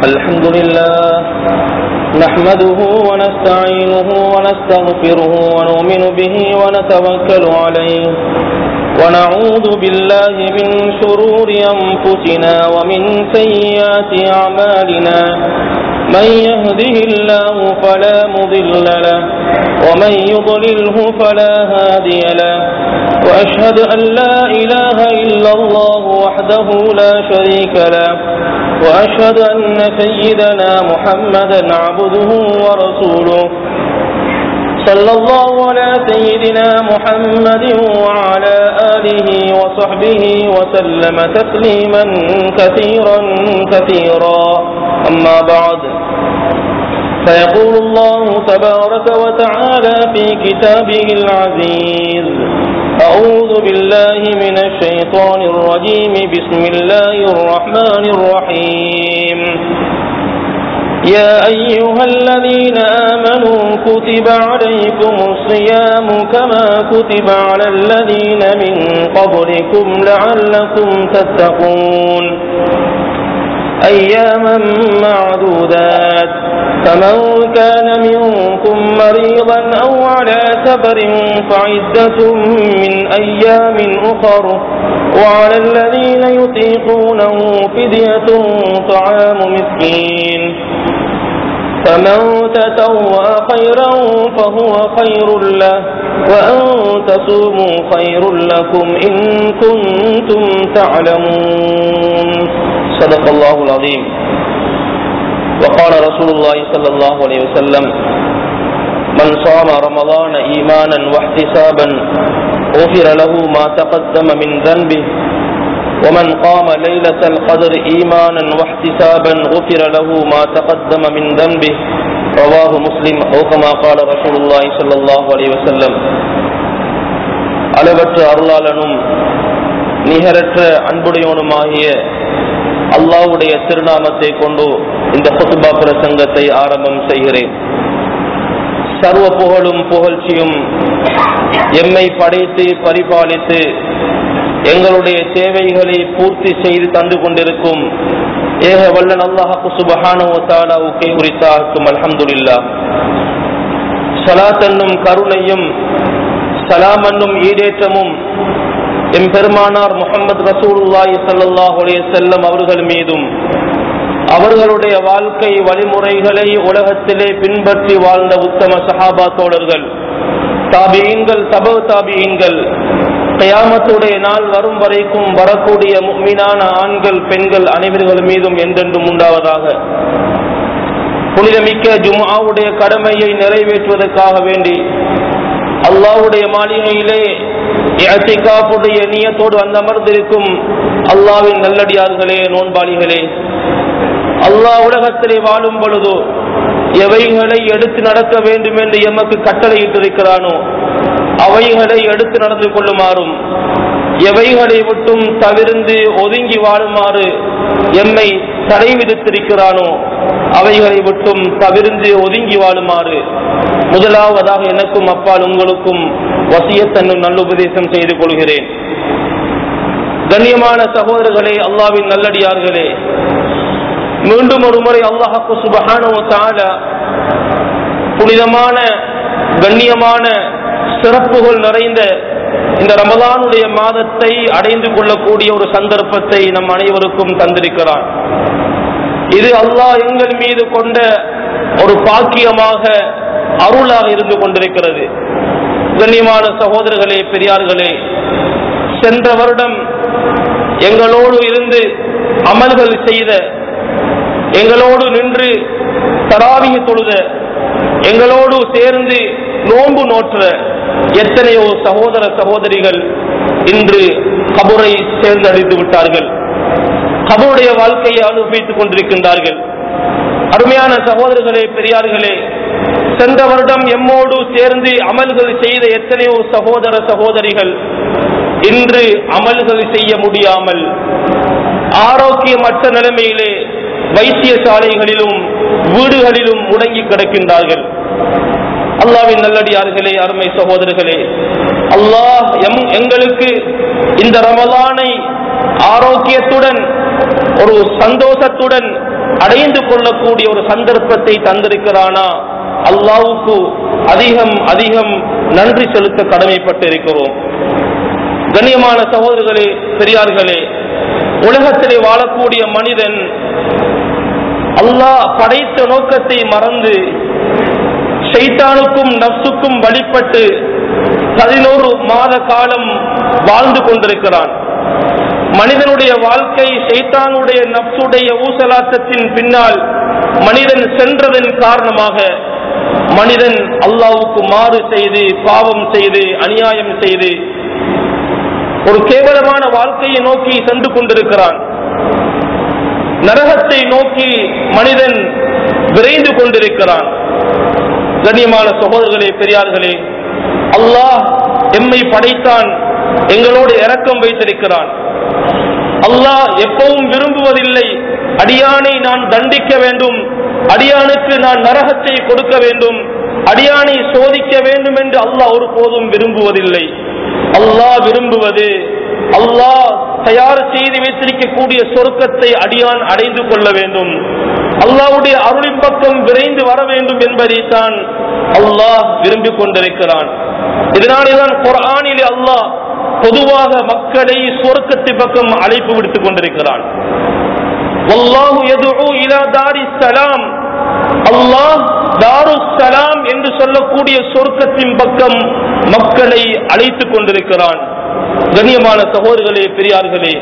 الحمد لله نحمده ونستعينه ونستغفره ونؤمن به ونتوكل عليه ونعوذ بالله من شرور أنفسنا ومن سيئات أعمالنا من يهده الله فلا مضل له ومن يضلله فلا هادي له وأشهد أن لا إله إلا الله وحده لا شريك له وأشهد أن سيدنا محمدا عبده ورسوله صلى الله على سيدنا محمد وعلى آله وصحبه وسلم تسليما كثيرا كثيرا أما بعد فيقول الله تبارك وتعالى في كتابه العزيز أعوذ بالله من الشيطان الرجيم بسم الله الرحمن الرحيم يا أيها الذين آمنوا كتب عليكم الصيام كما كتب على الذين من قبلكم لعلكم تتقون أياما معدودات فمن كان منكم مريضا أو على سفر فعدة من أيام أخر وعلى الذين يطيقونه فدية طعام مسكين فمن تتوى خيرا فهو خير له وأن تصوموا خير لكم إن كنتم تعلمون صدق الله العظيم وقال رسول الله صلى الله عليه وسلم من صام رمضان إيمانا واحتسابا غفر له ما تقدم من ذنبه ومن قام ليلة القدر إيمانا واحتسابا غفر له ما تقدم من ذنبه رواه مسلم أو كما قال رسول الله صلى الله عليه وسلم அளவற்ற அருளாளனும் நிகரற்ற அன்புடையவனுமாகிய அல்லாவுடைய திருநாமத்தை கொண்டு இந்த குத்துபா பிரசங்கத்தை ஆரம்பம் செய்கிறேன் சர்வ புகழும் புகழ்ச்சியும் எம்மை படைத்து பரிபாலித்து எங்களுடைய தேவைகளை பூர்த்தி செய்து தந்து கொண்டிருக்கும் ஏக வல்லன் அல்லாஹு சுபஹானோ தாலாவுக்கே குறித்தாக்கும் அல்ஹம்துல்லா சலாத் என்னும் கருணையும் சலாம் என்னும் ஈடேற்றமும் எம் பெருமானார் முகமது ரசூலுல்லாஹி சல்லாஹ் செல்லம் அவர்கள் மீதும் அவர்களுடைய வாழ்க்கை வழிமுறைகளை உலகத்திலே பின்பற்றி வாழ்ந்த உத்தம சஹாபா தோழர்கள் தாபியீன்கள் தப தாபியீன்கள் கயாமத்துடைய நாள் வரும் வரைக்கும் வரக்கூடிய மீனான ஆண்கள் பெண்கள் அனைவர்கள் மீதும் என்றென்றும் உண்டாவதாக புனிதமிக்க ஜும்ஆவுடைய கடமையை நிறைவேற்றுவதற்காக வேண்டி அல்லாவுடைய மாளிகையிலே இயற்கைக்காப்புடைய நீயத்தோடு வந்து அமர்ந்திருக்கும் அல்லாவின் நல்லடியார்களே நோன்பாளிகளே அல்லாஹ் உலகத்திலே வாழும் பொழுது எவைகளை எடுத்து நடக்க வேண்டும் என்று எமக்கு கட்டளையிட்டிருக்கிறானோ அவைகளை எடுத்து நடந்து கொள்ளுமாறும் எவைகளை விட்டும் தவிர்ந்து ஒதுங்கி வாழுமாறு எம்மை தடை விதித்திருக்கிறானோ அவைகளை விட்டும் தவிர்ந்து ஒதுங்கி வாழுமாறு முதலாவதாக எனக்கும் அப்பால் உங்களுக்கும் வசியத்தன்னும் நல்லுபதேசம் செய்து கொள்கிறேன் கண்ணியமான சகோதரர்களே அல்லாவின் நல்லடியார்களே மீண்டும் ஒரு முறை அல்லாஹாக்கு சுபஹானோ தால புனிதமான கண்ணியமான சிறப்புகள் நிறைந்த இந்த ரமதானுடைய மாதத்தை அடைந்து கொள்ளக்கூடிய ஒரு சந்தர்ப்பத்தை நம் அனைவருக்கும் தந்திருக்கிறான் இது அல்லாஹ் எங்கள் மீது கொண்ட ஒரு பாக்கியமாக அருளாக இருந்து கொண்டிருக்கிறது கண்ணியமான சகோதரர்களே பெரியார்களே சென்ற வருடம் எங்களோடு இருந்து அமல்கள் செய்த எங்களோடு நின்று தராவிக தொழுத எங்களோடு சேர்ந்து நோன்பு நோற்ற எத்தனையோ சகோதர சகோதரிகள் இன்று கபுரை சேர்ந்தடைந்து விட்டார்கள் கபருடைய வாழ்க்கையை அனுபவித்துக் கொண்டிருக்கின்றார்கள் அருமையான சகோதரர்களே பெரியார்களே சென்ற வருடம் எம்மோடு சேர்ந்து அமல்கள் செய்த எத்தனையோ சகோதர சகோதரிகள் இன்று அமல்கள் செய்ய முடியாமல் ஆரோக்கியமற்ற நிலைமையிலே வைத்தியசாலைகளிலும் வீடுகளிலும் முடங்கி கிடக்கின்றார்கள் அல்லாவின் நல்லடியார்களே அருமை சகோதரர்களே அல்லாஹ் எம் எங்களுக்கு இந்த ரமலானை ஆரோக்கியத்துடன் ஒரு சந்தோஷத்துடன் அடைந்து கொள்ளக்கூடிய ஒரு சந்தர்ப்பத்தை தந்திருக்கிறானா அல்லாவுக்கு அதிகம் அதிகம் நன்றி செலுத்த கடமைப்பட்டு இருக்கிறோம் கண்ணியமான சகோதரர்களே பெரியார்களே உலகத்திலே வாழக்கூடிய மனிதன் அல்லாஹ் படைத்த நோக்கத்தை மறந்து ஷைத்தானுக்கும் நப்சுக்கும் வழிபட்டு பதினோரு மாத காலம் வாழ்ந்து கொண்டிருக்கிறான் மனிதனுடைய வாழ்க்கை ஷைத்தானுடைய நப்சுடைய ஊசலாட்டத்தின் பின்னால் மனிதன் சென்றதன் காரணமாக மனிதன் அல்லாவுக்கு மாறு செய்து பாவம் செய்து அநியாயம் செய்து ஒரு கேவலமான வாழ்க்கையை நோக்கி சென்று கொண்டிருக்கிறான் நரகத்தை நோக்கி மனிதன் விரைந்து கொண்டிருக்கிறான் கண்ணியமான சகோதரர்களே பெரியார்களே அல்லாஹ் எம்மை படைத்தான் எங்களோடு இரக்கம் வைத்திருக்கிறான் அல்லாஹ் எப்பவும் விரும்புவதில்லை அடியானை நான் தண்டிக்க வேண்டும் அடியானுக்கு நான் நரகத்தை கொடுக்க வேண்டும் அடியானை சோதிக்க வேண்டும் என்று அல்லாஹ் ஒருபோதும் விரும்புவதில்லை அல்லாஹ் விரும்புவது அல்லாஹ் தயார் செய்து வைத்திருக்கக்கூடிய சொர்க்கத்தை அடியான் அடைந்து கொள்ள வேண்டும் அல்லாவுடைய அருளின் பக்கம் விரைந்து வர வேண்டும் என்பதைத்தான் அல்லாஹ் விரும்பிக் கொண்டிருக்கிறான் இதனாலேதான் குரானிலே அல்லாஹ் பொதுவாக மக்களை சொர்க்கத்தை பக்கம் அழைப்பு விடுத்துக் கொண்டிருக்கிறான் வல்லாஹு யதுஉ இலா தாரிஸ் ஸலாம் அல்லாஹ் தாருஸ் ஸலாம் என்று சொல்லக்கூடிய சொர்க்கத்தின் பக்கம் மக்களை அழைத்துக் கொண்டிருக்கிறான் கண்ணியமான சகோதரர்களே பெரியார்களே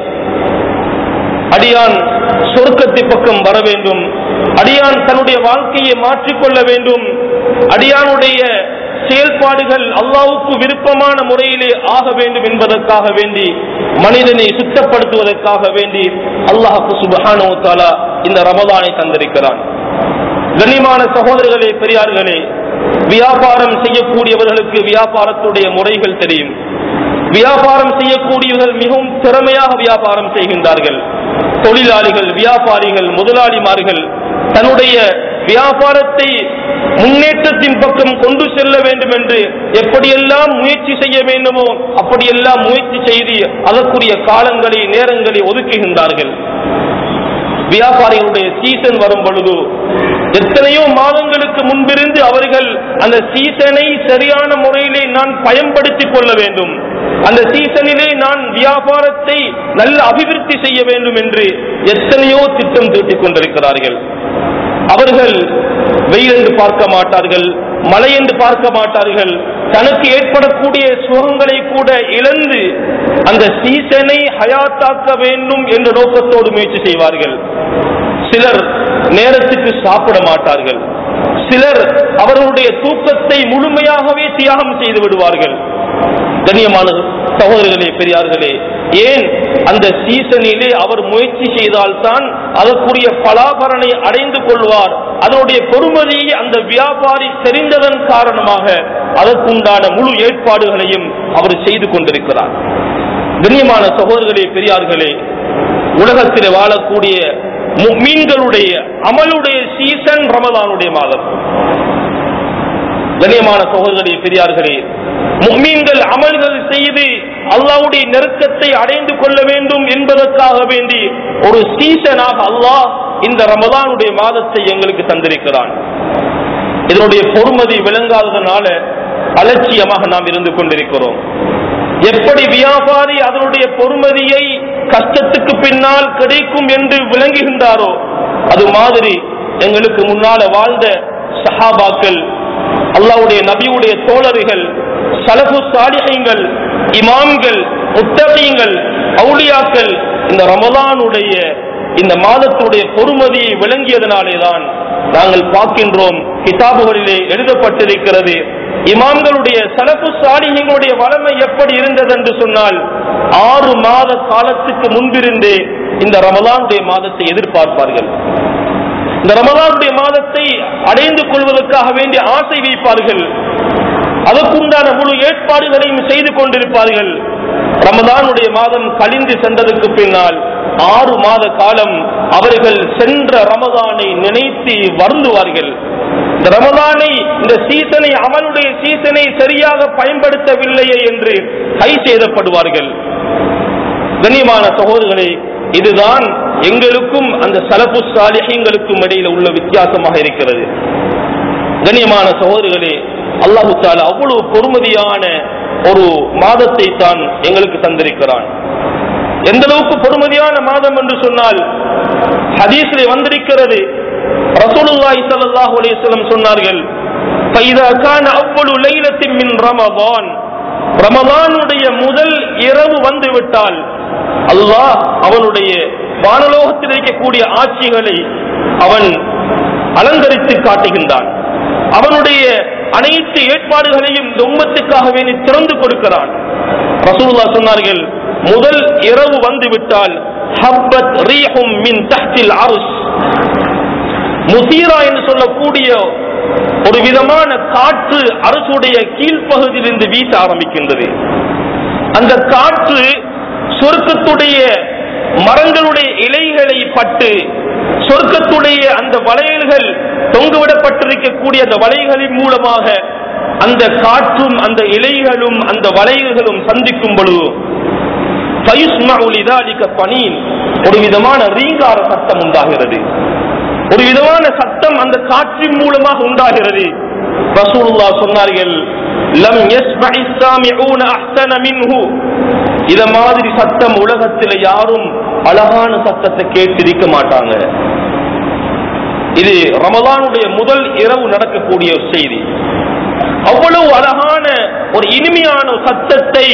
அடியான் சொர்க்கத்தை பக்கம் வர வேண்டும் அடியான் தன்னுடைய வாழ்க்கையை மாற்றிக்கொள்ள வேண்டும் அடியானுடைய செயல்பாடுகள் அல்லாவுக்கு விருப்பமான முறையிலே ஆக வேண்டும் என்பதற்காக வேண்டி மனிதனை சுத்தப்படுத்துவதற்காக வேண்டி அல்லாஹு சுபஹானோ தாலா இந்த ரமதானை தந்திருக்கிறான் கண்ணியமான சகோதரர்களே பெரியார்களே வியாபாரம் செய்யக்கூடியவர்களுக்கு வியாபாரத்துடைய முறைகள் தெரியும் வியாபாரம் செய்யக்கூடியவர்கள் மிகவும் திறமையாக வியாபாரம் செய்கின்றார்கள் தொழிலாளிகள் வியாபாரிகள் முதலாளிமார்கள் தன்னுடைய வியாபாரத்தை முன்னேற்றத்தின் பக்கம் கொண்டு செல்ல வேண்டும் என்று எப்படியெல்லாம் முயற்சி செய்ய வேண்டுமோ அப்படியெல்லாம் முயற்சி செய்து அதற்குரிய காலங்களை நேரங்களை ஒதுக்குகின்றார்கள் வியாபாரிகளுடைய சீசன் வரும் பொழுது எத்தனையோ மாதங்களுக்கு முன்பிருந்து அவர்கள் அந்த சீசனை சரியான முறையிலே நான் பயன்படுத்திக் கொள்ள வேண்டும் அந்த சீசனிலே நான் வியாபாரத்தை நல்ல அபிவிருத்தி செய்ய வேண்டும் என்று எத்தனையோ திட்டம் தீட்டிக் கொண்டிருக்கிறார்கள் அவர்கள் வெயில் என்று பார்க்க மாட்டார்கள் மழை என்று பார்க்க மாட்டார்கள் தனக்கு ஏற்படக்கூடிய சுகங்களை கூட இழந்து அந்த சீசனை ஹயாத்தாக்க வேண்டும் என்ற நோக்கத்தோடு முயற்சி செய்வார்கள் சிலர் நேரத்துக்கு சாப்பிட மாட்டார்கள் சிலர் அவர்களுடைய தூக்கத்தை முழுமையாகவே தியாகம் செய்து விடுவார்கள் கண்ணியமான சகோதரர்களே பெரியார்களே ஏன் அந்த சீசனிலே அவர் முயற்சி செய்தால்தான் அதற்குரிய பலாபரனை அடைந்து கொள்வார் அதனுடைய பொறுமதியை அந்த வியாபாரி தெரிந்ததன் காரணமாக அதற்குண்டான முழு ஏற்பாடுகளையும் அவர் செய்து கொண்டிருக்கிறார் கண்ணியமான சகோதரர்களே பெரியார்களே உலகத்தில் வாழக்கூடிய மீன்களுடைய அமலுடைய சீசன் ரமதானுடைய மாதம் கண்ணியமான சகோதரர்களே பெரியார்களே முக்மீன்கள் அமல்கள் செய்து அல்லாவுடைய நெருக்கத்தை அடைந்து கொள்ள வேண்டும் என்பதற்காக வேண்டி ஒரு சீசனாக அல்லாஹ் இந்த ரமதானுடைய மாதத்தை எங்களுக்கு தந்திருக்கிறான் இதனுடைய பொறுமதி விளங்காததனால அலட்சியமாக நாம் இருந்து கொண்டிருக்கிறோம் எப்படி வியாபாரி அதனுடைய பொறுமதியை கஷ்டத்துக்கு பின்னால் கிடைக்கும் என்று விளங்குகின்றாரோ அது மாதிரி எங்களுக்கு முன்னால வாழ்ந்த சஹாபாக்கள் அல்லாவுடைய நபியுடைய தோழர்கள் சலபு சாலிஹங்கள் இமாம்கள் முத்தகீங்கள் அவுளியாக்கள் இந்த ரமலானுடைய இந்த மாதத்துடைய பொறுமதியை விளங்கியதனாலேதான் நாங்கள் பார்க்கின்றோம் கிதாபுகளிலே எழுதப்பட்டிருக்கிறது இமாம்களுடைய சலப்பு சாலிஹங்களுடைய வளமை எப்படி இருந்தது என்று சொன்னால் ஆறு மாத காலத்துக்கு முன்பிருந்தே இந்த ரமலானுடைய மாதத்தை எதிர்பார்ப்பார்கள் இந்த ரமலானுடைய மாதத்தை அடைந்து கொள்வதற்காக வேண்டிய ஆசை வைப்பார்கள் அதற்குண்டான முழு ஏற்பாடுகளையும் செய்து கொண்டிருப்பார்கள் ரமதானுடைய மாதம் கழிந்து சென்றதற்கு பின்னால் ஆறு மாத காலம் அவர்கள் சென்ற ரமதானை நினைத்து வருந்துவார்கள் இந்த ரமதானை இந்த சீசனை அவனுடைய சீசனை சரியாக பயன்படுத்தவில்லையே என்று கை செய்தப்படுவார்கள் கண்ணியமான சகோதரர்களே இதுதான் எங்களுக்கும் அந்த சலபு சாலிஹங்களுக்கும் இடையில உள்ள வித்தியாசமாக இருக்கிறது கண்ணியமான சகோதரிகளே அல்லாஹு தாலா அவ்வளவு பொறுமதியான ஒரு மாதத்தை தான் எங்களுக்கு தந்திருக்கிறான் எந்த அளவுக்கு பொறுமதியான மாதம் என்று சொன்னால் ஹதீஸிலே வந்திருக்கிறது ரசூலுல்லாஹி ஸல்லல்லாஹு அலைஹி வஸல்லம் சொன்னார்கள் فإذا كان أول ليلة من رمضان ரமலானுடைய முதல் இரவு வந்து விட்டால் அல்லாஹ் அவனுடைய வானலோகத்தில் இருக்கக்கூடிய ஆட்சிகளை அவன் அலங்கரித்து காட்டுகின்றான் அவனுடைய அனைத்து ஏற்பாடுகளையும் இந்த உம்மத்துக்காக வேண்டி திறந்து கொடுக்கிறான் ரசூலுல்லா சொன்னார்கள் முதல் இரவு வந்து விட்டால் ஹப்பத் ரீஹும் மின் தஹ்தில் அருஷ் முசீரா என்று சொல்லக்கூடிய ஒரு விதமான காற்று அரசுடைய கீழ்ப்பகுதியிலிருந்து வீச ஆரம்பிக்கின்றது அந்த காற்று சொர்க்கத்துடைய மரங்களுடைய இலைகளை பட்டு சொர்க்கத்துடைய அந்த வளையல்கள் தொங்குவிடப்பட்டிருக்கக்கூடிய அந்த வலைகளின் மூலமாக அந்த காற்றும் அந்த இலைகளும் அந்த வளையல்களும் சந்திக்கும் பொழுது பனீன் ஒரு விதமான ரீங்கார சத்தம் உண்டாகிறது ஒரு விதமான சத்தம் அந்த காற்றின் மூலமாக உண்டாகிறது ரசூலுல்லா சொன்னார்கள் லம் யஸ்மஇ ஸாமிஊன அஹ்ஸன மின்ஹு இத மாதிரி சத்தம் உலகத்தில் யாரும் அழகான சத்தத்தை கேட்டிருக்க மாட்டாங்க இது ரமலானுடைய முதல் இரவு நடக்கக்கூடிய ஒரு செய்தி அவ்வளவு அழகான ஒரு இனிமையான சத்தத்தை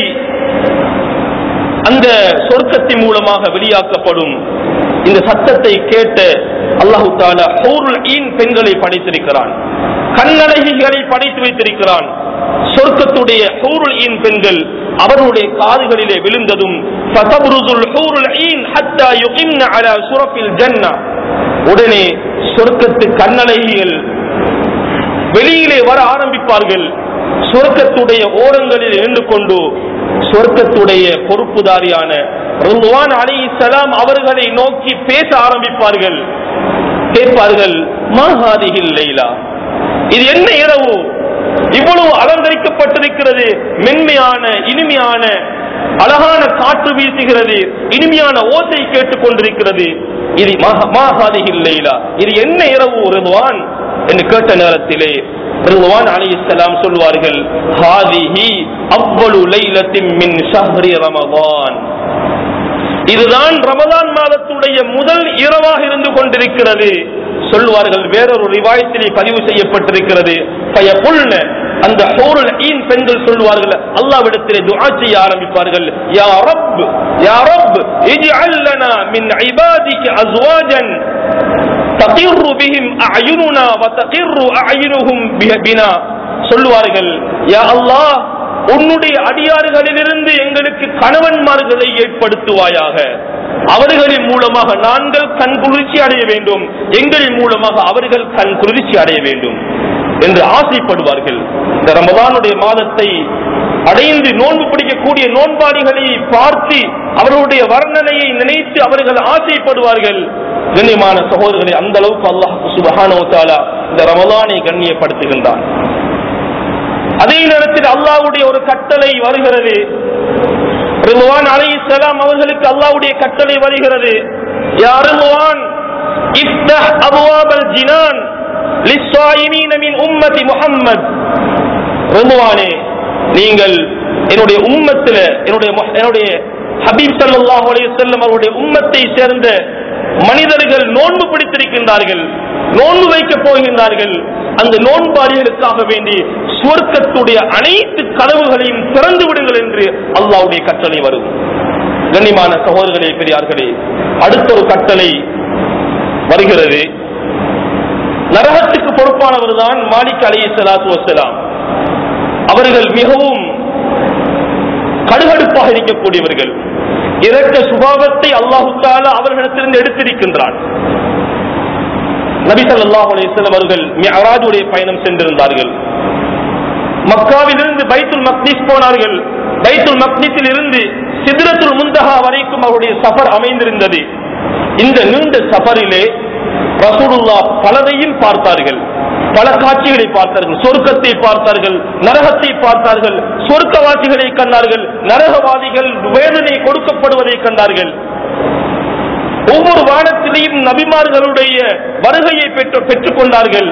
அந்த சொர்க்கத்தின் மூலமாக வெளியாக்கப்படும் இந்த சத்தத்தை கேட்ட அல்லாஹு தாலா ஹூருல் ஈன் பெண்களை படைத்திருக்கிறான் கண்ணழகிகளை படைத்து வைத்திருக்கிறான் சொர்க்கத்துடைய ஹூருல் ஈன் பெண்கள் அவர்களுடைய காதுகளிலே விழுந்ததும் ஃபதப்ருதுல் ஹூருல் ஈன் ஹத்தா யுகிம்ன அலா சுரஃபில் ஜன்னா உடனே சொர்க்கத்து கண்ணழகிகள் வெளியிலே வர ஆரம்பிப்பார்கள் சொர்க்கத்துடைய ஓரங்களில் நின்று கொண்டு சொர்க்கத்துடைய பொறுப்புதாரியான ருவான் அலி சலாம் அவர்களை நோக்கி பேச ஆரம்பிப்பார்கள் கேட்பார்கள் மாஹாதிகில் லைலா இது என்ன இரவு இவ்வளவு அலங்கரிக்கப்பட்டிருக்கிறது மென்மையான இனிமையான அழகான காற்று வீசுகிறது இனிமையான ஓசை கேட்டுக் கொண்டிருக்கிறது இது மாஹாதிகில் லைலா இது என்ன இரவு ரிதுவான் என்று கேட்ட நேரத்திலே ரிதுவான் அலி இஸ்லாம் சொல்வார்கள் ஹாதிஹி அவ்வளு லைலத்தின் மின் ஷஹ்ரி ரமதான் இதுதான் ரமதான் மாதத்துடைய முதல் இரவாக இருந்து கொண்டிருக்கிறது சொல்வார்கள் வேறொரு ரிவாயத்திலே பதிவு செய்யப்பட்டிருக்கிறது பயப்புல்ன அந்த ஹோருல் ஈன் பெண்கள் சொல்வார்கள் அல்லாவிடத்திலே துஆ செய்ய ஆரம்பிப்பார்கள் யா ரப் யா ரப் இஜ்அல் லனா மின் இபாதிக அஸ்வாஜன் تقر بهم أعيننا وتقر أعينهم بنا சொல்லுவார்கள் யா அல்லாஹ் உன்னுடைய அடியாறுகளிலிருந்து எங்களுக்கு கணவன்மார்களை ஏற்படுத்துவாயாக அவர்களின் மூலமாக நாங்கள் கண் குளிர்ச்சி அடைய வேண்டும் எங்களின் மூலமாக அவர்கள் கண் குளிர்ச்சி அடைய வேண்டும் என்று ஆசைப்படுவார்கள் இந்த ரமதானுடைய மாதத்தை அடைந்து நோன்பு பிடிக்கக்கூடிய நோன்பாளிகளை பார்த்து அவர்களுடைய வர்ணனையை நினைத்து அவர்கள் ஆசைப்படுவார்கள் கண்ணியமான சகோதரர்களை அந்த அளவுக்கு அல்லாஹ் சுபஹானோ தாலா இந்த ரமலானை கண்ணியப்படுத்துகின்றான் அதே நேரத்தில் அல்லாஹ்வுடைய ஒரு கட்டளை வருகிறது ரிதுவான் அலை இஸ்லாம் அவர்களுக்கு அல்லாஹ்வுடைய கட்டளை வருகிறது யா ரிதுவான் இஃப்தஹ் அபுவாபல் ஜினான் லிஸ்ஸாயிமீன மின் உம்மதி முஹம்மத் ரிதுவானே நீங்கள் என்னுடைய உம்மத்தில் என்னுடைய மு- என்னுடைய ஹபீப் ஸல்லல்லாஹு அலைஹி வஸல்லம் அவருடைய உம்மத்தை சேர்ந்த மனிதர்கள் நோன்பு பிடித்திருக்கின்றார்கள் நோன்பு வைக்க போகின்றார்கள் அந்த நோன்பாளிகளுக்காக வேண்டி சுவர்க்கத்துடைய அனைத்து கதவுகளையும் திறந்து விடுங்கள் என்று அல்லாஹ்வுடைய கட்டளை வரும் கண்ணியமான சகோதரர்களே பெரியார்களே அடுத்த ஒரு கட்டளை வருகிறது நரகத்துக்கு பொறுப்பானவர் தான் மாலிக் அலி சலாத்து வசலாம் அவர்கள் மிகவும் கடுகடுப்பாக இருக்கக்கூடியவர்கள் இரக்க சுபாவத்தை அல்லாஹு தாலா அவர்களிடத்திலிருந்து எடுத்திருக்கின்றான் நபி ஸல்லல்லாஹு அலைஹி வஸல்லம் அவர்கள் மிஅராஜுடைய பயணம் சென்றிருந்தார்கள் மக்காவிலிருந்து பைத்துல் மக்னிஸ் போனார்கள் பைத்துல் மக்னிஸில் இருந்து சித்ரத்துல் முந்தஹா வரைக்கும் அவருடைய சஃபர் அமைந்திருந்தது இந்த நீண்ட சஃபரிலே ரசூலுல்லாஹ் பலதையும் பார்த்தார்கள் பல காட்சிகளை பார்த்தார்கள் சொர்க்கத்தை பார்த்தார்கள் நரகத்தை பார்த்தார்கள் சொர்க்கவாசிகளை கண்டார்கள் நரகவாதிகள் வேதனை கொடுக்கப்படுவதை கண்டார்கள் ஒவ்வொரு வானத்திலேயும் நபிமார்களுடைய வருகையை பெற்று பெற்றுக் கொண்டார்கள்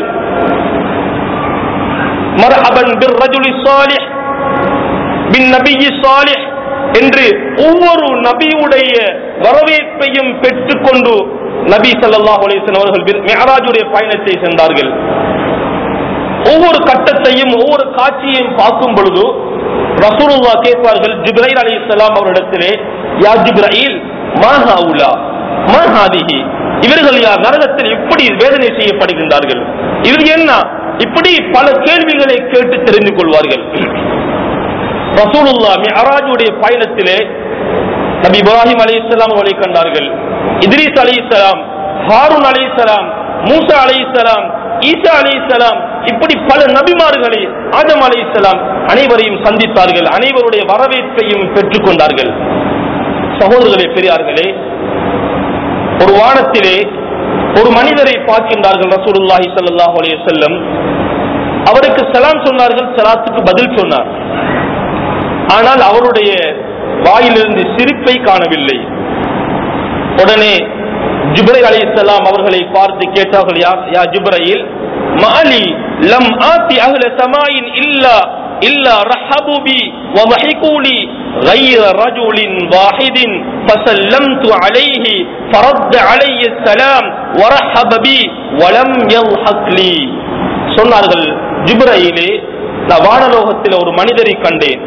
மர்ஹபன் பிர் ரஜுலி சாலிஹ் பின் நபியி சாலிஹ் என்று ஒவ்வொரு நபியுடைய வரவேற்பையும் பெற்றுக்கொண்டு நபி ஸல்லல்லாஹு அலைஹி வஸல்லம் அவர்கள் மிஅராஜுடைய பயணத்தை சென்றார்கள் ஒவ்வொரு கட்டத்தையும் ஒவ்வொரு காட்சியையும் பார்க்கும் பொழுது ரசூலுல்லா கேட்பார்கள் ஜிப்ரைல் அலைஹிஸ்ஸலாம் அவரிடத்திலே யா ஜிப்ரைல் மா ஹாவுலா மா ஹாதிஹி இவர்கள் யார் நரகத்தில் எப்படி வேதனை செய்யப்படுகின்றார்கள் இது என்ன இப்படி பல கேள்விகளை கேட்டு தெரிந்து கொள்வார்கள் ரசூலுல்லா மிஅராஜுடைய பயணத்திலே நபி இப்ராஹிம் அலைஹிஸ்ஸலாம் அவர்களை கண்டார்கள் இத்ரீஸ் அலைஹிஸ்ஸலாம் ஹாரூன் அலைஹிஸ்ஸலாம் மூசா அலைஹிஸ்ஸலாம் ஈசா அலைஹிஸ்ஸலாம் இப்படி பல நபிமார்களை ஆதம் அலைஹிஸ்ஸலாம் அனைவரையும் சந்தித்தார்கள் அனைவருடைய வரவேற்பையும் பெற்றுக் கொண்டார்கள் சகோதரர்களே பெரியார்களே ஒரு வானத்திலே ஒரு மனிதரை பார்க்கின்றார்கள் ரசூலுல்லாஹி ஸல்லல்லாஹு அலைஹி வஸல்லம் அவருக்கு சலாம் சொன்னார்கள் சலாத்துக்கு பதில் சொன்னார் ஆனால் அவருடைய வாயிலிருந்து சிரிப்பை காணவில்லை உடனே ஜிப்ரை அலைஹிஸ்ஸலாம் அவர்களை பார்த்து கேட்டார்கள் யா யா ஜிப்ரையில் மாலி லம் ஆத்தி அஹ்ல சமாயின் இல்லா இல்லா ரஹபு பி وضحكوا لي غير رجل واحد فسلمت عليه فرد علي السلام ورحب بي ولم يضحك لي சொன்னார்கள் ஜிப்ரையிலே நான் வானலோகத்தில் ஒரு மனிதரை கண்டேன்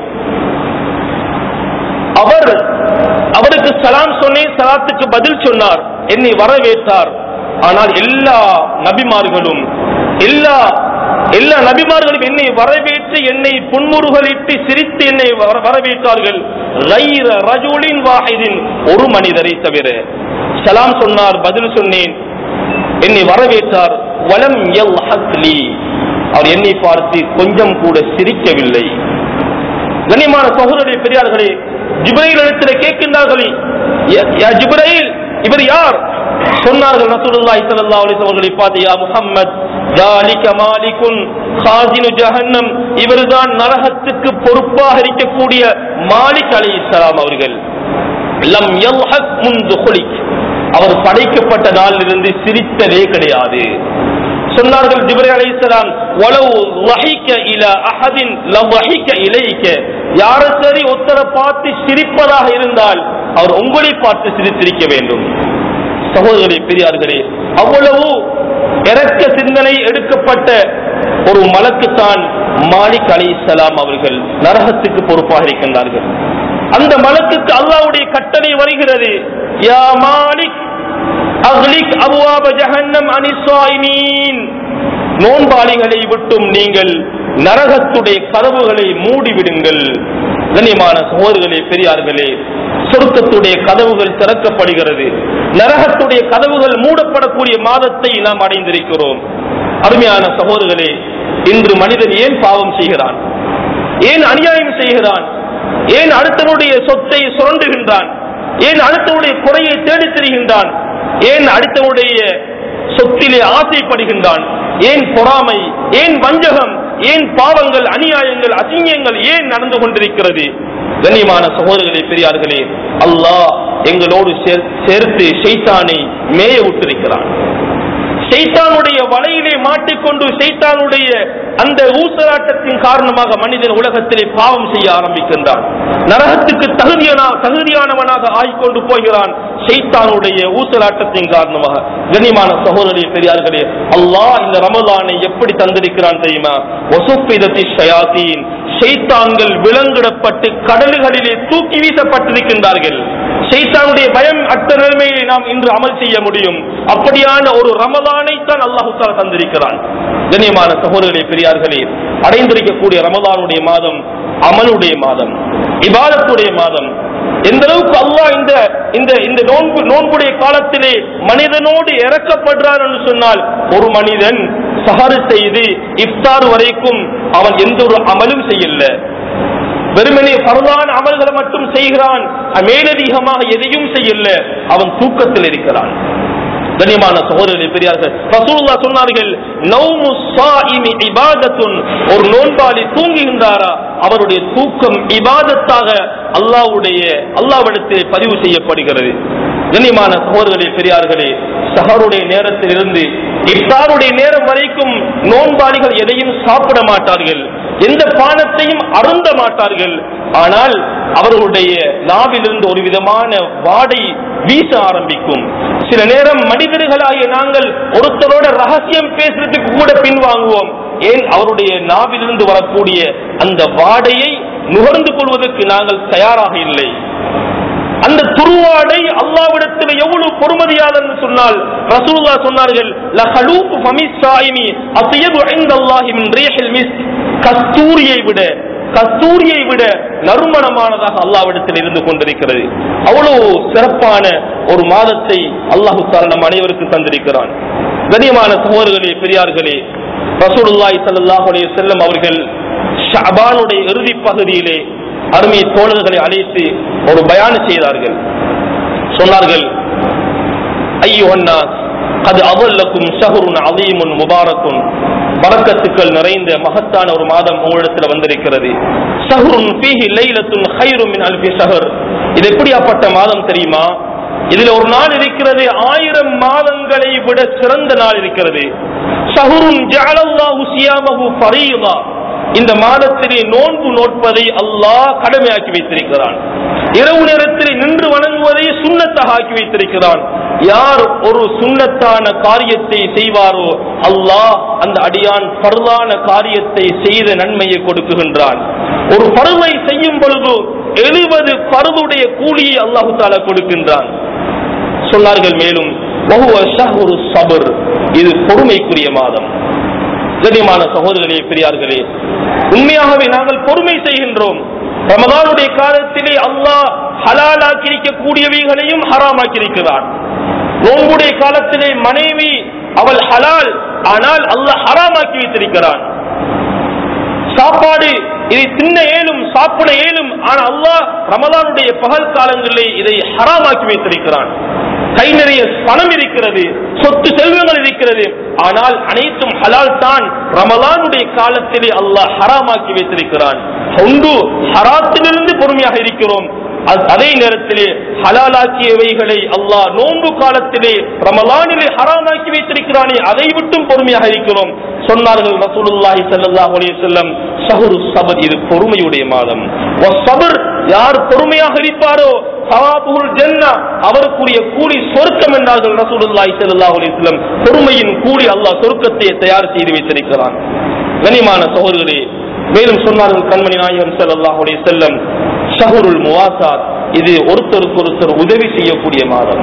அவர் அவருக்கு சலாம் சொன்னேன் சலாத்துக்கு பதில் சொன்னார் என்னை வரவேற்றார் ஆனால் எல்லா நபிமார்களும் எல்லா எல்லா நபிமார்களும் என்னை வரவேற்று என்னை புன்முறுகளிட்டு சிரித்து என்னை வர- வரவேற்றார்கள் கைர ரஜுலின் வாஹிதின் ஒரு மனிதரை தவிர சலாம் சொன்னார் பதில் சொன்னேன் என்னை வரவேற்றார் வலம் எல் ஹக்லி அவர் என்னை பார்த்து கொஞ்சம் கூட சிரிக்கவில்லை கண்ணியமான சகோதரர்களே பெரியார்களே ஜிப்ரைல் இடத்தில் கேட்கின்றார்களே யா- யா ஜிப்ரைல் இவர் யார் சொன்னார்கள் ரசூலுல்லாஹி ஸல்லல்லாஹு அலைஹி வஸல்லம் அவர்களை பார்த்து யா முஹம்மத் ذلك مالك خازن ஜஹன்னம் இவர்தான் நரகத்துக்கு பொறுப்பாக இருக்கக்கூடிய மாலிக் அலைஹிஸ்ஸலாம் அவர்கள் லம் யல்ஹக் முன்து குலிக் அவர் படைக்கப்பட்ட நாளிலிருந்து சிரித்ததே கிடையாது சொன்னார்கள் ஜிப்ரீல் அலைஹிஸ்ஸலாம் வலவு வஹிக இலா அஹதின் லவஹிக இலைக யார சரி ஒருத்தரை பார்த்து சிரிப்பதாக இருந்தால் அவர் உங்களை பார்த்து சிரித்திருக்க வேண்டும் சகோதரர்களே பெரியார்களே அவ்வளவு இறக்க சிந்தனை எடுக்கப்பட்ட ஒரு மலக்குத்தான் மாலிக் அலைஹிஸ்ஸலாம் அவர்கள் நரகத்துக்கு பொறுப்பாக இருக்கின்றார்கள் அந்த மலக்குக்கு அல்லாஹ்வுடைய கட்டளை வருகிறது யா மாலிக் அஹ்லிக் அபுவாப ஜஹன்னம் அனிஸ்வாயினீன் நோன்பாளிகளை விட்டும் நீங்கள் நரகத்துடைய கதவுகளை மூடிவிடுங்கள் கண்ணியமான சகோதரர்களே பெரியார்களே சொர்க்கத்துடைய கதவுகள் திறக்கப்படுகிறது நரகத்துடைய கதவுகள் மூடப்படக்கூடிய மாதத்தை நாம் அடைந்திருக்கிறோம் அருமையான சகோதரர்களே இன்று மனிதன் ஏன் பாவம் செய்கிறான் ஏன் அநியாயம் செய்கிறான் ஏன் அடுத்தவனுடைய சொத்தை சுரண்டுகின்றான் ஏன் அடுத்தவனுடைய குறையை தேடித் திரிகின்றான் ஏன் அடுத்தவனுடைய சொத்திலே ஆசைப்படுகின்றான் ஏன் பொறாமை ஏன் வஞ்சகம் ஏன் பாவங்கள் அநியாயங்கள் அசிங்கங்கள் ஏன் நடந்து கொண்டிருக்கிறது கண்ணியமான சகோதரர்களே பெரியார்களே அல்லாஹ் எங்களோடு சேர்- சேர்த்து ஷைத்தானை மேய விட்டிருக்கிறான் ஷைத்தானுடைய வலையிலே மாட்டிக்கொண்டு ஷைத்தானுடைய அந்த ஊசலாட்டத்தின் காரணமாக மனிதன் உலகத்திலே பாவம் செய்ய ஆரம்பிக்கின்றான் நரகத்துக்கு தகுதியான தகுதியானவனாக ஆகிக்கொண்டு போகிறான் ஷைத்தானுடைய ஊசலாட்டத்தின் காரணமாக கண்ணியமான சகோதரி பெரியார்களே அல்லாஹ் இந்த ரமலானை எப்படி தந்திருக்கிறான் தெரியுமா வசுப்பிதத்தி ஷயாத்தீன் ஷைத்தான்கள் விலங்கிடப்பட்டு கடல்களிலே தூக்கி வீசப்பட்டிருக்கின்றார்கள் ஷைத்தானுடைய பயம் அற்ற நிலைமையை நாம் இன்று அமல் செய்ய முடியும் அப்படியான ஒரு ரமலானை தான் அல்லாஹு தாலா தந்திருக்கிறான் கண்ணியமான சகோதரர்களே பெரியார்களே அடைந்திருக்கக்கூடிய ரமலானுடைய மாதம் அமலுடைய மாதம் இபாதத்துடைய மாதம் எந்த அளவுக்கு அல்லாஹ் இந்த இந்த இந்த நோன்பு நோன்புடைய காலத்திலே மனிதனோடு இறக்கப்படுறார் என்று சொன்னால் ஒரு மனிதன் சஹரு செய்து இஃப்தார் வரைக்கும் அவன் எந்த ஒரு அமலும் செய்யல வெறுமனே பரவான அமல்களை மட்டும் செய்கிறான் மேலதிகமாக எதையும் செய்யல அவன் தூக்கத்தில் இருக்கிறான் கண்ணியமான சகோதரர்களே பெரியார்கள் ரசூலுல்லாஹ் சொன்னார்கள் நௌமு ஸாயிமி இபாதத்துன் ஒரு நோன்பாளி தூங்குகின்றாரா அவருடைய தூக்கம் இபாதத்தாக அல்லாஹ்வுடைய அல்லாஹ்விடத்தில் பதிவு செய்யப்படுகிறது கண்ணியமான சகோதரர்களே பெரியார்களே சஹருடைய நேரத்தில் இருந்து இஃப்தாருடைய நேரம் வரைக்கும் நோன்பாளிகள் எதையும் சாப்பிட மாட்டார்கள் எந்த பானத்தையும் அருந்த மாட்டார்கள் ஆனால் அவர்களுடைய நாவிலிருந்து ஒரு விதமான வாடை வீச ஆரம்பிக்கும் சில நேரம் மனிதர்களாகிய நாங்கள் ஒருத்தரோட ரகசியம் பேசுறதுக்கு கூட பின்வாங்குவோம் ஏன் அவருடைய நாவிலிருந்து வரக்கூடிய அந்த வாடையை நுகர்ந்து கொள்வதற்கு நாங்கள் தயாராக இல்லை அந்த துருவாடை அல்லாவிடத்தில் எவ்வளவு பொறுமதியானது சொன்னால் ரசூலுல்லாஹ் சொன்னார்கள் லஹலூப் ஃபமிஸ் சாயிமி அத்யபு இன்தல்லாஹி மின் ரீஹில் மிஸ் கஸ்தூரியை விட கஸ்தூரியை விட நறுமணமானதாக அல்லாவிடத்தில் இருந்து கொண்டிருக்கிறது அவ்வளவு சிறப்பான ஒரு மாதத்தை அல்லாஹு தாலா நம் அனைவருக்கும் தந்திருக்கிறான் கண்ணியமான சகோதரர்களே பெரியார்களே ரசூலுல்லாஹி ஸல்லல்லாஹு அலைஹி வஸல்லம் அவர்கள் ஷஅபானுடைய இறுதி பகுதியிலே அருமை தோழர்களை அழைத்து ஒரு பயான செய்தார்கள் சொன்னார்கள் ஐயோன்னாஸ் அது அவல்லக்கும் ஷஹருன் அதீமுன் முபாரக்குன் பரக்கத்துக்கள் நிறைந்த மகத்தான ஒரு மாதம் உங்களிடத்தில் வந்திருக்கிறது ஷஹருன் ஃபீஹி லைலத்துன் ஹைரும் மின் அல்ஃபி ஷஹர் இது எப்படியாப்பட்ட மாதம் தெரியுமா இதுல ஒரு நாள் இருக்கிறது ஆயிரம் மாதங்களை விட சிறந்த நாள் இருக்கிறது ஷஹருன் ஜஅலல்லாஹு சியாமஹு ஃபரீதா இந்த மாதத்திலே நோன்பு நோட்பதை அல்லாஹ் கடமையாக்கி வைத்திருக்கிறான் இரவு நேரத்தில் நின்று வணங்குவதை சுண்ணத்தாக ஆக்கி வைத்திருக்கிறான் யார் ஒரு சுண்ணத்தான காரியத்தை செய்வாரோ அல்லாஹ் அந்த அடியான் பருதான காரியத்தை செய்த நன்மையை கொடுக்குகின்றான் ஒரு பருவை செய்யும் பொழுது எழுபது பருதுடைய கூலியை அல்லாஹு தாலா கொடுக்கின்றான் சொன்னார்கள் மேலும் வஹுவ ஷஹ்ரு சபர் இது பொறுமைக்குரிய மாதம் கண்ணியமான சகோதரர்களே பெரியார்களே உண்மையாகவே நாங்கள் பொறுமை செய்கின்றோம் ரமதானுடைய காலத்திலே அல்லாஹ் ஹலாலாக்கி இருக்கக்கூடியவைகளையும் ஹராமாக்கி இருக்கிறான் நோன்புடைய காலத்திலே மனைவி அவள் ஹலால் ஆனால் அல்லாஹ் ஹராமாக்கி வைத்திருக்கிறான் சாப்பாடு இதை தின்ன ஏலும் சாப்பிட ஏலும் ஆனா அல்லாஹ் ரமதானுடைய பகல் காலங்களிலே இதை ஹராமாக்கி வைத்திருக்கிறான் கை நிறைய பணம் இருக்கிறது சொத்து செல்வங்கள் இருக்கிறது ஆனால் அனைத்தும் ஹலால் தான் ரமலானுடைய காலத்திலே அல்லாஹ் ஹராமாக்கி வைத்திருக்கிறான் ஒன்று ஹராத்திலிருந்து பொறுமையாக இருக்கிறோம் அ- அதே நேரத்திலே ஹலாலாக்கியவைகளை அல்லாஹ் நோன்பு காலத்திலே ரமலானிலே ஹராமாக்கி வைத்திருக்கிறானே அதை விட்டும் பொறுமையாக இருக்கிறோம் சொன்னார்கள் ரசூலுல்லாஹி ஸல்லல்லாஹு அலைஹி வஸல்லம் ஷஹ்ரு ஸபர் இது பொறுமையுடைய மாதம் வஸ்ஸபர் யார் பொறுமையாக இருப்பாரோ சவாபுல் ஜன்னா அவருக்குரிய கூலி சொர்க்கம் என்றார்கள் ரசூலுல்லாஹி ஸல்லல்லாஹு அலைஹி வஸல்லம் பொறுமையின் கூலி அல்லாஹ் சொர்க்கத்தை தயார் செய்து வைத்திருக்கிறான் கனிமான சகோதரர்களே மேலும் சொன்னார்கள் கண்மணி நாயகம் ஸல்லல்லாஹு அலைஹி வஸல்லம் ஷஹருல் முவாசாத் இது ஒருத்தருக்கு ஒருத்தர் உதவி செய்யக்கூடிய மாதம்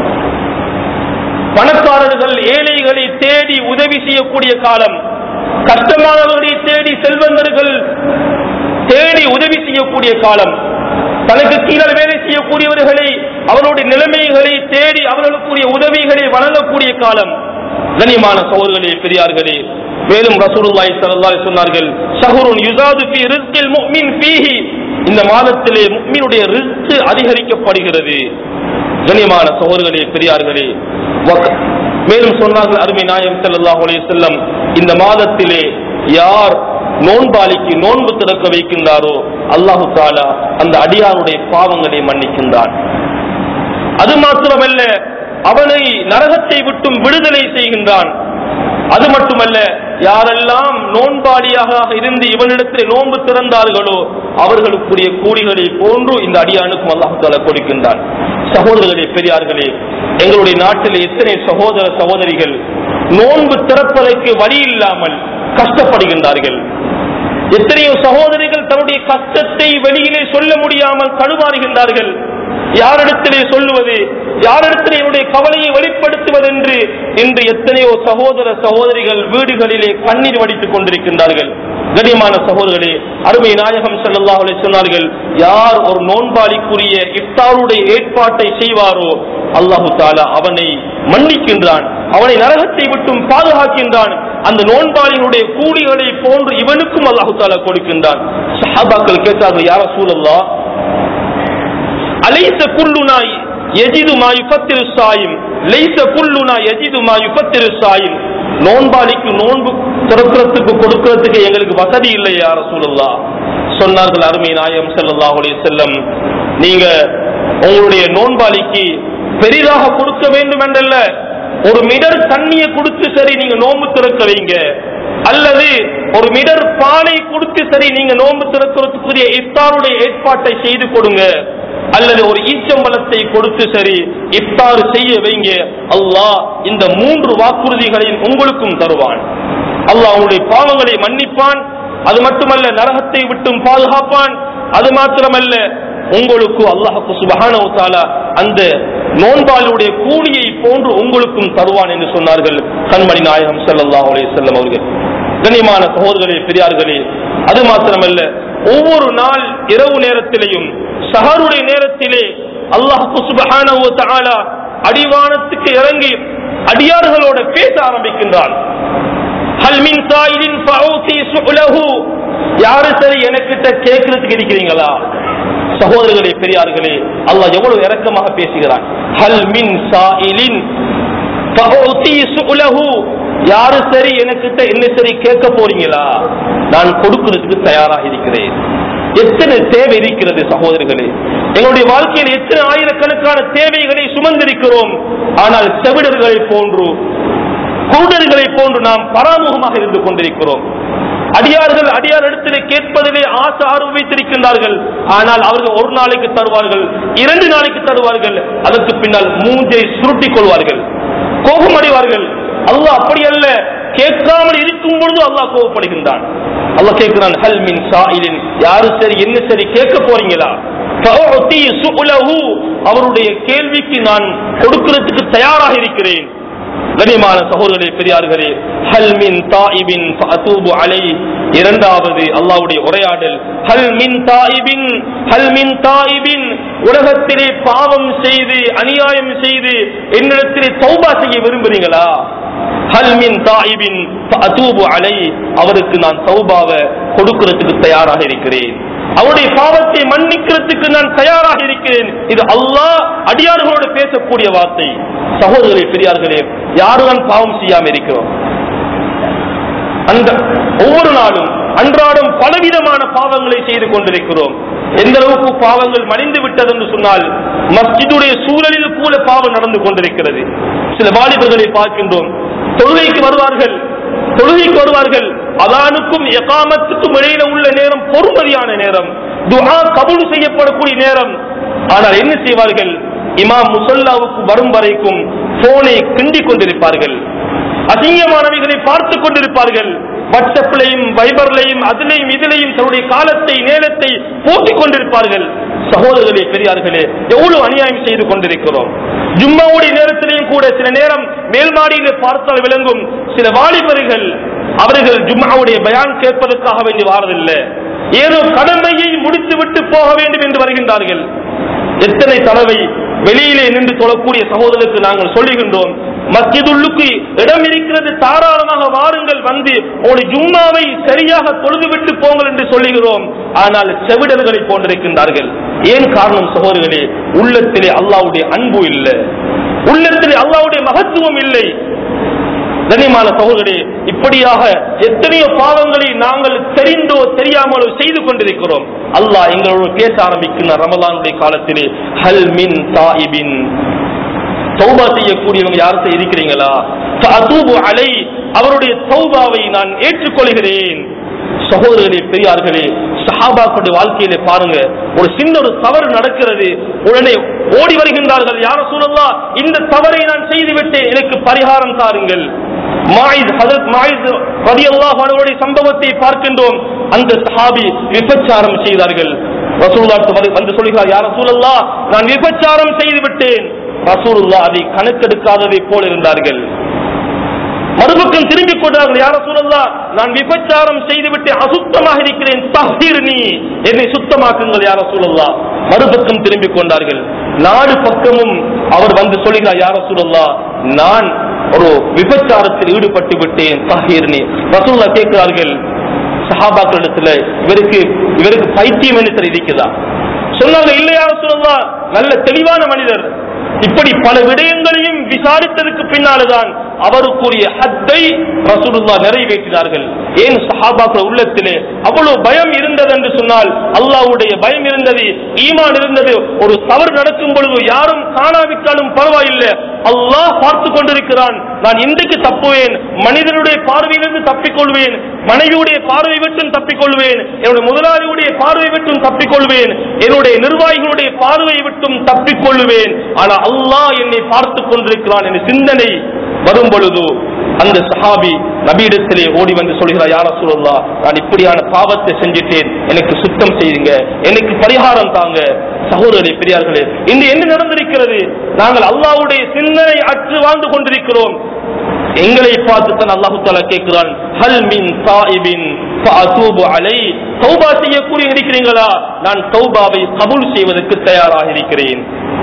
பணக்காரர்கள் ஏழைகளை தேடி உதவி செய்யக்கூடிய காலம் கஷ்டமானவர்களை தேடி செல்வந்தர்கள் தேடி உதவி செய்யக்கூடிய காலம் தனக்கு கீழே வேலை செய்யக்கூடியவர்களை அவருடைய நிலைமைகளை தேடி அவர்களுக்குரிய உதவிகளை வழங்கக்கூடிய காலம் கண்ணியமான சகோதரர்களே பெரியார்களே மேலும் ரசூலுல்லாஹி ஸல்லல்லாஹு அலைஹி சொன்னார்கள் ஷஹ்ருன் யுஸாது ஃபீ ரிஸ்கில் முஃமின் ஃபீஹி இந்த மாதத்திலே முஃமினுடைய ரிஸ்க் அதிகரிக்கப்படுகிறது கண்ணியமான சகோதரர்களே பெரியார்களே வக்- மேலும் சொன்னார்கள் அருமை நாயம் ஸல்லல்லாஹு அலைஹி வஸல்லம் இந்த மாதத்திலே யார் நோன்பாளிக்கு நோன்பு திறக்க வைக்கின்றாரோ அல்லாஹு தாலா அந்த அடியாருடைய பாவங்களை மன்னிக்கின்றான் அது மாத்திரமல்ல அவனை நரகத்தை விட்டும் விடுதலை செய்கின்றான் அது மட்டுமல்ல யாரெல்லாம் நோன்பாளியாக இருந்து இவனிடத்தில் நோன்பு திறந்தார்களோ அவர்களுக்குரிய கூலிகளை போன்று இந்த அடியானுக்கும் அல்லாஹால கொடுக்கின்றான் சகோதரர்களே பெரியார்களே எங்களுடைய நாட்டில் எத்தனை சகோதர சகோதரிகள் நோன்பு திறப்பதற்கு வழி இல்லாமல் கஷ்டப்படுகின்றார்கள் எத்தனையோ சகோதரிகள் தன்னுடைய கஷ்டத்தை வெளியிலே சொல்ல முடியாமல் தடுமாறுகின்றார்கள் யாரிடத்திலே சொல்லுவது யாரிடத்திலே என்னுடைய கவலையை வெளிப்படுத்துவதென்று இன்று எத்தனையோ சகோதர சகோதரிகள் வீடுகளிலே கண்ணீர் வடித்துக் கொண்டிருக்கின்றார்கள் கண்ணியமான சகோதரர்களே அருமை நாயகம் ஸல்லல்லாஹு அலைஹி சொன்னார்கள் யார் ஒரு நோன்பாளிக்குரிய இஃப்தாருடைய ஏற்பாட்டை செய்வாரோ அல்லாஹு தாலா அவனை மன்னிக்கின்றான் அவனை நரகத்தை விட்டும் பாதுகாக்கின்றான் அந்த நோன்பாளிகளுடைய கூலிகளை போன்று இவனுக்கும் அல்லாஹு தாலா கொடுக்கின்றான் சஹாபாக்கள் கேட்டார்கள் யார சூழல்லா அலைச குல்லுனா எஜிது மா யுஃபத்திரு சாயும் லைச குல்லுனா எஜிது மா யுஃபத்திரு சாயும் நோன்பாளிக்கு நோன்பு திறக்கிறதுக்கு கொடுக்கிறதுக்கு எங்களுக்கு வசதி இல்லை யார சூழல்லா சொன்னார்கள் அருமை நாயம் ஸல்லல்லாஹு அலைஹி வஸல்லம் நீங்க உங்களுடைய நோன்பாளிக்கு பெரிதாக கொடுக்க வேண்டும் என்றல்ல ஒரு மிடர் தண்ணியை கொடுத்து சரி நீங்க நோன்பு திறக்க வைங்க அல்லது ஒரு மிடர் பாலை கொடுத்து சரி நீங்க நோன்பு திறக்கிறதுக்குரிய இஃப்தாருடைய ஏற்பாட்டை செய்து கொடுங்க அல்லது ஒரு ஈச்சம்பழத்தை கொடுத்து சரி இஃப்தார் செய்ய வைங்க அல்லாஹ் இந்த மூன்று வாக்குறுதிகளையும் உங்களுக்கும் தருவான் அல்லாஹ் உங்களுடைய பாவங்களை மன்னிப்பான் அது மட்டுமல்ல நரகத்தை விட்டும் பாதுகாப்பான் அது மாத்திரமல்ல உங்களுக்கு அல்லாஹுக்கு சுபஹானஹு தஆலா அந்த நோன்பாளுடைய கூலியை போன்று உங்களுக்கும் தருவான் என்று சொன்னார்கள் கண்மணி நாயகம் ஸல்லல்லாஹு அலைஹி வஸல்லம் அவர்கள் கண்ணியமான சகோதரர்களே பெரியார்களே அது மாத்திரமல்ல ஒவ்வொரு நாள் இரவு நேரத்திலேயும் சஹருடைய நேரத்திலே அல்லாஹுக்கு சுபஹானஹு தஆலா அடிவானத்துக்கு இறங்கி அடியார்களோட பேச ஆரம்பிக்கின்றான் ஹல் மின் சாயிலின் ஃபஊதி சுஹ்லஹு யாரு சரி எனக்கிட்ட கேட்கறதுக்கு இருக்கிறீங்களா சகோதரர்களே பெரியார்களே அல்லாஹ் எவ்வளவு இரக்கமாக பேசுகிறான் ஹல் மின் சாயிலின் ஃபஊதி சுஹ்லஹு யாரு சரி எனக்கிட்ட என்ன சரி கேட்க போறீங்களா நான் கொடுக்கிறதுக்கு தயாராக இருக்கிறேன் எத்தனை தேவை இருக்கிறது சகோதரர்களே எங்களுடைய வாழ்க்கையில் எத்தனை ஆயிரக்கணக்கான தேவைகளை சுமந்திருக்கிறோம் ஆனால் செவிடர்களை போன்று குருடர்களை போன்று நாம் பராமுகமாக இருந்து கொண்டிருக்கிறோம் அடியார்கள் அடியார் இடத்திலே கேட்பதிலே ஆசை ஆர்வம் வைத்திருக்கின்றார்கள் ஆனால் அவர்கள் ஒரு நாளைக்கு தருவார்கள் இரண்டு நாளைக்கு தருவார்கள் அதற்கு பின்னால் மூஞ்சை சுருட்டிக் கொள்வார்கள் கோபம் அடைவார்கள் அல்லாஹ் அப்படி அல்ல கேட்காமல் இருக்கும் பொழுது அல்லாஹ் கோபப்படுகின்றான் அல்லாஹ் கேட்கிறான் ஹல் மின் சாயிலின் யாரு சரி என்ன சரி கேட்க போறீங்களா ஃபஅுதி சுஅலஹு அவருடைய கேள்விக்கு நான் கொடுக்கிறதுக்கு தயாராக இருக்கிறேன் கனிமான சகோதரர்களே பெரியார்களே ஹல் மின் தாயிபின் ஃபஅதூபு அலை இரண்டாவது அல்லாஹ்வுடைய உரையாடல் ஹல் மின் தாயிபின் ஹல் மின் தாயிபின் உலகத்திலே பாவம் செய்து அநியாயம் செய்து என்னிடத்திலே தௌபா செய்ய விரும்புறீங்களா ஹல் மின் தாயிபின் ஃபஅதூபு அலை அவருக்கு நான் தௌபாவை கொடுக்கிறதுக்கு தயாராக இருக்கிறேன் அவருடைய பாவத்தை மன்னிக்கிறதுக்கு நான் தயாராக இருக்கிறேன் இது அல்லாஹ் அடியார்களோடு பேசக்கூடிய வார்த்தை சகோதரர்களே பெரியார்களே யாருதான் பாவம் செய்யாம இருக்கிறோம் அந்த ஒவ்வொரு நாளும் அன்றாடம் பலவிதமான பாவங்களை செய்து கொண்டிருக்கிறோம் எந்த அளவுக்கு பாவங்கள் மலிந்து விட்டது என்று சொன்னால் மஸ்ஜிதுடைய சூழலில் கூட பாவம் நடந்து கொண்டிருக்கிறது சில வாலிபர்களை பார்க்கின்றோம் தொழுகைக்கு வருவார்கள் தொழுகைக்கு வருவார்கள் அதானுக்கும் எகாமத்துக்கும் இடையில உள்ள நேரம் பொறுமதியான நேரம் துஆ கபூல் செய்யப்படக்கூடிய நேரம் ஆனால் என்ன செய்வார்கள் இமாம் முசல்லாவுக்கு வரும் வரைக்கும் போனை கிண்டிக் கொண்டிருப்பார்கள் அசிங்கமானவைகளை பார்த்துக் கொண்டிருப்பார்கள் வாட்ஸ்அப்லையும் வைபர்லையும் அதிலையும் இதிலையும் தன்னுடைய காலத்தை நேரத்தை போக்கிக் கொண்டிருப்பார்கள் சகோதரர்களே பெரியார்களே எவ்வளவு அநியாயம் செய்து கொண்டிருக்கிறோம் ஜும்மாவுடைய நேரத்திலேயும் கூட சில நேரம் மேல்மாடியிலே பார்த்தால் விளங்கும் சில வாலிபர்கள் அவர்கள் ஜும்மாவுடைய பயான் கேட்பதற்காக வேண்டி வாரதில்லை ஏதோ கடமையை முடித்து விட்டு போக வேண்டும் என்று வருகின்றார்கள் எத்தனை தடவை வெளியிலே நின்று தொழக்கூடிய சகோதரருக்கு நாங்கள் சொல்லுகின்றோம் மஸ்ஜிதுள்ளுக்கு இடம் இருக்கிறது தாராளமாக வாருங்கள் வந்து ஒரு ஜும்மாவை சரியாக தொழுதுவிட்டு போங்கள் என்று சொல்லுகிறோம் ஆனால் செவிடர்களை போன்றிருக்கின்றார்கள் ஏன் காரணம் சகோதரர்களே உள்ளத்திலே அல்லாவுடைய அன்பு இல்லை உள்ளத்திலே அல்லாவுடைய மகத்துவம் இல்லை கண்ணியமான சகோதரே இப்படியாக எத்தனையோ பாவங்களை நாங்கள் தெரிந்தோ தெரியாமலோ செய்து கொண்டிருக்கிறோம் அல்லாஹ் எங்களோடு பேச ஆரம்பிக்கின்ற ரமலானுடைய காலத்திலே ஹல் மின் தாயிபின் தௌபா செய்யக்கூடியவங்க யார்கிட்ட இருக்கிறீங்களா ஃபஅதூபு அலை அவருடைய தௌபாவை நான் ஏற்றுக்கொள்கிறேன் சகோதரர்களே பெரியார்களே சஹாபாக்களுடைய வாழ்க்கையிலே பாருங்க ஒரு சின்ன ஒரு தவறு நடக்கிறது உடனே ஓடி வருகின்றார்கள் யார சூழல்லா இந்த தவறை நான் செய்து விட்டேன் எனக்கு பரிகாரம் தாருங்கள் மாயித் ஹதரத் மாயித் ரலியல்லாஹு அன்ஹுடைய சம்பவத்தை பார்க்கின்றோம் அந்த சஹாபி விபச்சாரம் செய்தார்கள் ரசூலுல்லாஹ் வந்து சொல்கிறார் யார சூழல்லா நான் விபச்சாரம் செய்து விட்டேன் ரசூலுல்லாஹ் அதை கணக்கெடுக்காததை போல் இருந்தார்கள் மறுபக்கம் திரும்பிக் கொண்டார்கள் யார சூழல்லா நான் விபச்சாரம் செய்துவிட்டு அசுத்தமாக இருக்கிறேன் தஹீர் நீ என்னை சுத்தமாக்குங்கள் யார சூழல்லா மறுபக்கம் திரும்பிக் கொண்டார்கள் நாலு பக்கமும் அவர் வந்து சொல்கிறார் யார சூழல்லா நான் ஒரு விபச்சாரத்தில் ஈடுபட்டு விட்டேன் தஹீர் நீ ரசூல்லா கேட்கிறார்கள் சஹாபாக்களிடத்துல இவருக்கு இவருக்கு பைத்தியம் என்று இருக்குதா சொன்னாங்க இல்லையா சொல்லலாம் நல்ல தெளிவான மனிதர் இப்படி பல விடயங்களையும் விசாரித்ததுக்கு பின்னால்தான் அவருக்குரிய ஹத்தை ரசூலுல்லாஹ் நிறைவேற்றினார்கள் ஏன் சஹாபாக்கள் உள்ளத்திலே அவ்வளவு பயம் இருந்தது என்று சொன்னால் அல்லாஹ்வுடைய பயம் இருந்தது ஈமான் இருந்தது ஒரு தவறு நடக்கும் பொழுது யாரும் காணாவிட்டாலும் பரவாயில்லை அல்லாஹ் பார்த்து கொண்டிருக்கிறான் நான் இன்றைக்கு தப்புவேன் மனிதனுடைய பார்வையிலிருந்து தப்பிக்கொள்வேன் மனைவியுடைய பார்வை விட்டும் தப்பிக்கொள்வேன் என்னுடைய முதலாளியுடைய பார்வை விட்டும் தப்பிக்கொள்வேன் என்னுடைய நிர்வாகிகளுடைய பார்வை விட்டும் தப்பிக்கொள்வேன் ஆனா அல்லாஹ் என்னை பார்த்து கொண்டிருக்கிறான் என்ற சிந்தனை வரும் பொழுது அந்த சஹாபி நபியிடத்திலே ஓடி வந்து சொல்கிறார் யார சொல்லா நான் இப்படியான பாவத்தை செஞ்சிட்டேன் எனக்கு சுத்தம் செய்யுங்க எனக்கு பரிகாரம் தாங்க சகோதரர்களே பெரியார்களே இன்று என்ன நடந்திருக்கிறது நாங்கள் அல்லாஹ்வுடைய சிந்தனை அற்று வாழ்ந்து கொண்டிருக்கிறோம் எங்களை பார்த்து தான் அல்லாஹு தாலா கேட்கிறான் ஹல் மின் தாயிபின் ஃபஅதூபு அலை தௌபா செய்யக்கூடிய இருக்கிறீங்களா நான் தௌபாவை கபூல் செய்வதற்கு தயாராக இருக்கிறேன்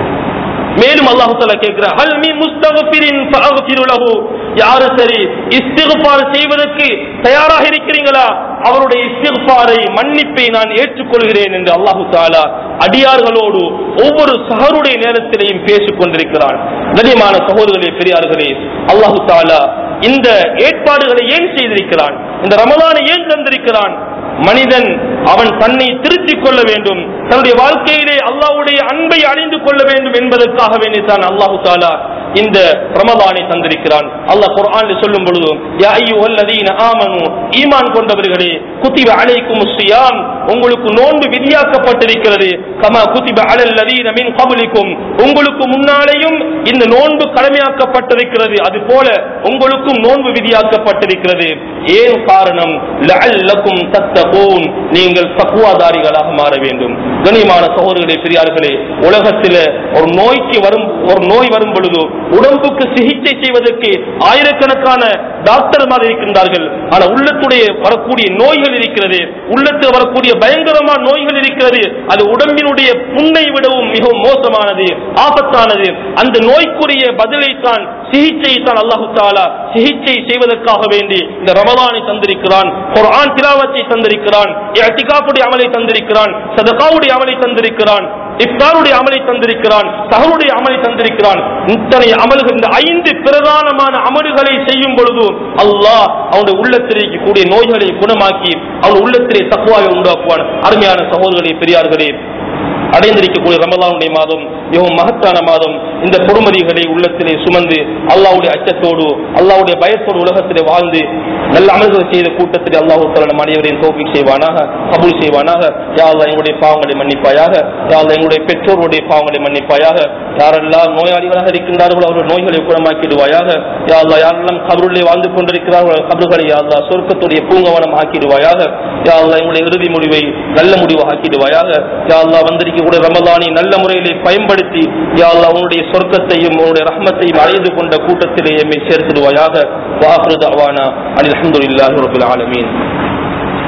மேலும் அல்லாஹு தாலா கேட்கிறார் ஹல் மீ முஸ்தகபிரின் ஃபஅக்ஃபிரு லஹு யாரு சரி இஸ்திக்ஃபார் செய்வதற்கு தயாராக இருக்கிறீங்களா அவருடைய இஸ்திக்ஃபாரை மன்னிப்பை நான் ஏற்றுக்கொள்கிறேன் என்று அல்லாஹு தாலா அடியார்களோடு ஒவ்வொரு சஹருடைய நேரத்திலையும் பேசிக் கொண்டிருக்கிறான் கனியமான சகோதரர்களே பெரியார்களே அல்லாஹு தாலா இந்த ஏற்பாடுகளை ஏன் செய்திருக்கிறான் இந்த ரமலானை ஏன் தந்திருக்கிறான் மனிதன் அவன் தன்னை திருத்திக் கொள்ள வேண்டும் தன்னுடைய வாழ்க்கையிலே அல்லாஹ்வுடைய அன்பை அடைந்து கொள்ள வேண்டும் என்பதற்காக வேண்டித்தான் அல்லாஹு தாலா இந்த ரமலானை தந்திருக்கிறான் அல்லாஹ் குர்ஆனில் சொல்லும் பொழுது யா அய்யுஹல்லதீன ஆமனு ஈமான் கொண்டவர்களே குத்திப அலைக்கும் ஸியாம் உங்களுக்கு நோன்பு விதியாக்கப்பட்டிருக்கிறது கமா குத்திப அலல் லதீன மின் கபலிக்கும் உங்களுக்கு முன்னாலேயும் இந்த நோன்பு கடமையாக்கப்பட்டிருக்கிறது அது போல உங்களுக்கும் நோன்பு விதியாக்கப்பட்டிருக்கிறது ஏன் காரணம் லஅல்லக்கும் தத்தகூன் நீங்கள் தக்குவாதாரிகளாக மாற வேண்டும் கனிமான சகோதரர்களே பெரியார்களே உலகத்தில் ஒரு நோய்க்கு வரும் ஒரு நோய் வரும் பொழுது உடம்புக்கு சிகிச்சை செய்வதற்கு ஆயிரக்கணக்கான டாக்டர்மார் இருக்கின்றார்கள் ஆனா உள்ளத்துடைய வரக்கூடிய நோய்கள் இருக்கிறது உள்ளத்தில் வரக்கூடிய பயங்கரமான நோய்கள் இருக்கிறது அது உடம்பினுடைய புண்ணை விடவும் மிகவும் மோசமானது ஆபத்தானது அந்த நோய்க்குரிய பதிலை தான் சிகிச்சை தான் அல்லாஹு தாலா சிகிச்சை செய்வதற்காக வேண்டி இந்த ரமலானை தந்திருக்கிறான் குர்ஆன் திலாவத்தை தந்திருக்கிறான் இஅ்திகாஃபுடைய அமலை தந்திருக்கிறான் சதகாவுடைய அமலை தந்திருக்கிறான் இஃப்தாருடைய அமலை தந்திருக்கிறான் சஹருடைய அமலை தந்திருக்கிறான் இத்தனை அமல்கள் இந்த ஐந்து பிரதானமான அமல்களை செய்யும் பொழுது அல்லாஹ் அவனுடைய உள்ளத்தில் இருக்கக்கூடிய நோய்களை குணமாக்கி அவன் உள்ளத்திலே தக்குவாவை உண்டாக்குவான் அருமையான சகோதரர்களே பெரியார்களே அடைந்திருக்கக்கூடிய ரமலானுடைய மாதம் மிகவும் மகத்தான மாதம் இந்த பொறுமதிகளை உள்ளத்திலே சுமந்து அல்லாவுடைய அச்சத்தோடு அல்லாவுடைய பயத்தோடு உலகத்திலே வாழ்ந்து நல்ல அமல்களை செய்த கூட்டத்திலே அல்லாஹு தலன அனைவரையும் தோப்பி செய்வானாக கபூல் செய்வானாக யாழ்லா எங்களுடைய பாவங்களை மன்னிப்பாயாக யாழ்லா எங்களுடைய பெற்றோருடைய பாவங்களை மன்னிப்பாயாக யாரெல்லாம் நோயாளிகளாக இருக்கின்றார்களோ அவர்கள் நோய்களை குணமாக்கிடுவாயாக யாழ்லா யாரெல்லாம் கபருள்ளே வாழ்ந்து கொண்டிருக்கிறார்கள் கபறுகளை யாழ்லா சொர்க்கத்துடைய பூங்கவனம் ஆக்கிடுவாயாக யாழ்லா எங்களுடைய இறுதி முடிவை நல்ல முடிவாக ஆக்கிடுவாயாக யாழ்லா வந்திருக்கக்கூடிய ரமலானை நல்ல முறையிலே பயன்படுத்தி யாழ்லா உன்னுடைய சொர்க்கத்தையும் உன்னுடைய ரஹ்மத்தையும் அடைந்து கொண்ட கூட்டத்திலே எம்மை சேர்த்திடுவாயாக வாஹ்ரு தவானா அனில் அல்ஹம்துலில்லாஹி ரபில் ஆலமீன்